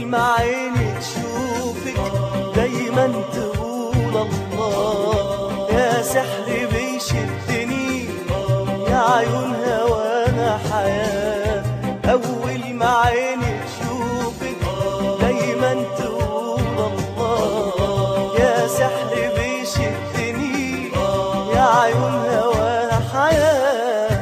ما عيني تشوفك دايما تقول الله يا سحر بيشدني يا عيون هوانا حياة أول ما عيني تشوفك دايما تقول الله يا سحر بيشدني يا عيون هوانا حياة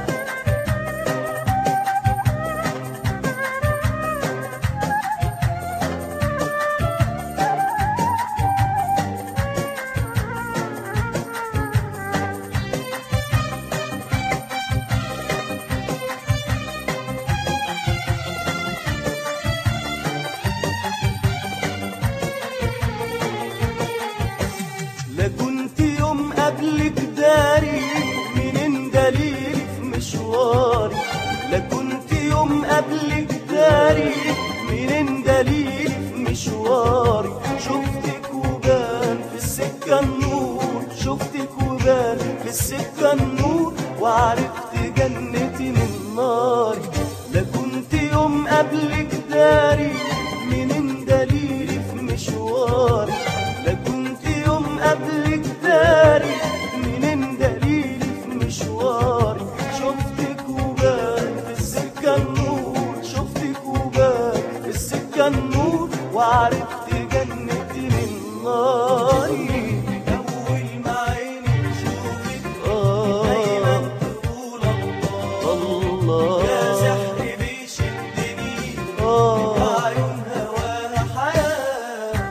لا كنت يوم قبلك داري منين دليلي في مشواري لا كنت يوم قبلك داري منين دليلي في مشواري شفتك وبان في السكة النور شفتك وبان في السكة النور وعرفت جنتي من ناري لا كنت يوم قبلك داري منين دليلي في مشواري لا كنت يوم قبلك داري منين دليلي في مشواري شفتك وبان في السكة النور شفتك وبان في السكة النور وعرفت جنتي من ناري أول ما عيني تشوفك دايما تقول الله يا سحر بيشدني يا عيون هواها حياة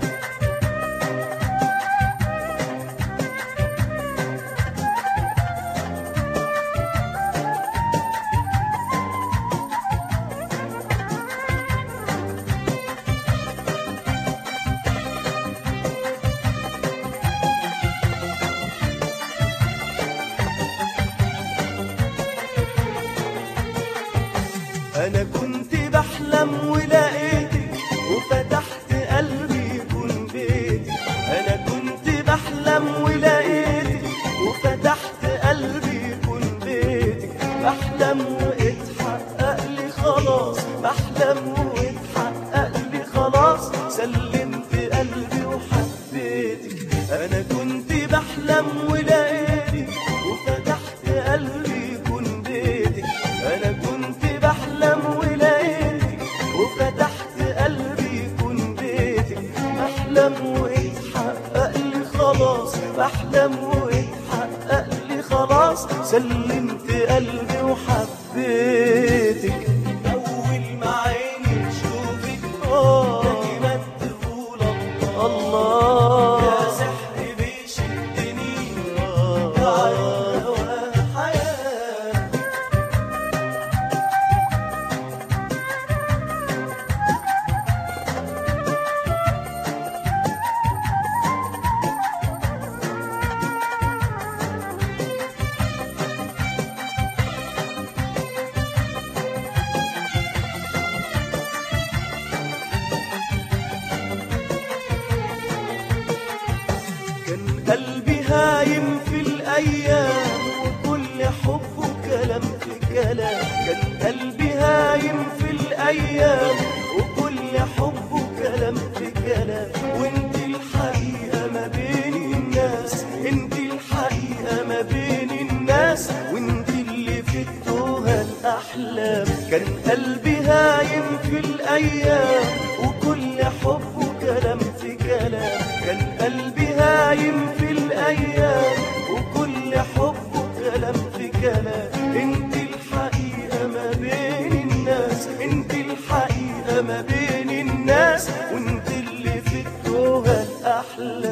انا كنت بحلم ولقيتك وفتحت قلبي يكون بيتي انا كنت بحلم ولقيتك وفتحت قلبي يكون بيتك بحلم واتحقق لي خلاص بحلم واتحقق لي خلاص سلمت قلبي وحبيتك انا كنت بحلم ولقيتك وفتحت قلبي يكون بيتك انا كنت بحلم ولقيتك وفتحت قلبي يكون بيتك بحلم واتحقق لي خلاص بحلم واتحقق لي خلاص سلمت قلبي وحبيتك اول ما عيني تشوفك دايما تقول الله يا سحر بيشدني يا عيون هواها حياه كان قلبي هايم في الأيام وكل حبه كلام في كلام كان قلبي هايم في الأيام وكل حبه كلام في كلام وانت الحقيقة ما بين الناس انت الحقيقة ما بين الناس وانت اللي في التوهة الأحلام كان قلبي هايم في الأيام وكل حبه كلام في كلام كان قلبي هايم في الأيام وكل حبه كلام في كلام انت الحقيقة ما بين الناس انت الحقيقة ما بين الناس وانت اللي في التوهة الأحلام